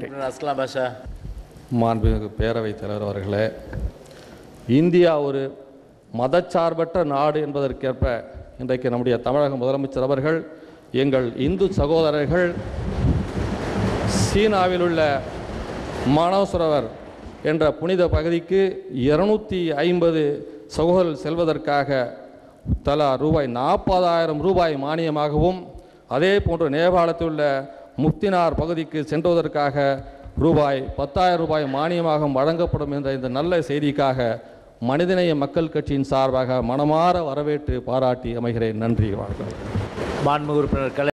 அஸ்லாம் பாஷா மாண்புமிகு பேரவைத் தலைவர் அவர்களே இந்தியா ஒரு மதச்சார்பற்ற நாடு என்பதற்கேற்ப இன்றைக்கு நம்முடைய தமிழக முதலமைச்சர் அவர்கள் எங்கள் இந்து சகோதரர்கள் சீனாவில் உள்ள மானவசரவர் என்ற புனித பகுதிக்கு இருநூற்றி ஐம்பது சகோதரர்கள் செல்வதற்காக தலா ரூபாய் நாற்பதாயிரம் ரூபாய் மானியமாகவும் அதே போன்று நேபாளத்தில் உள்ள முக்தினார் பகுதிக்கு சென்றுவதற்காக ரூபாய் பத்தாயிரம் ரூபாய் மானியமாகவும் வழங்கப்படும் என்ற இந்த நல்ல செய்திக்காக மனிதநேய மக்கள் கட்சியின் சார்பாக மனமாற வரவேற்று பாராட்டி அமைகிறேன் நன்றி வணக்கம் மாண்புமிகு உறுப்பினர் கலை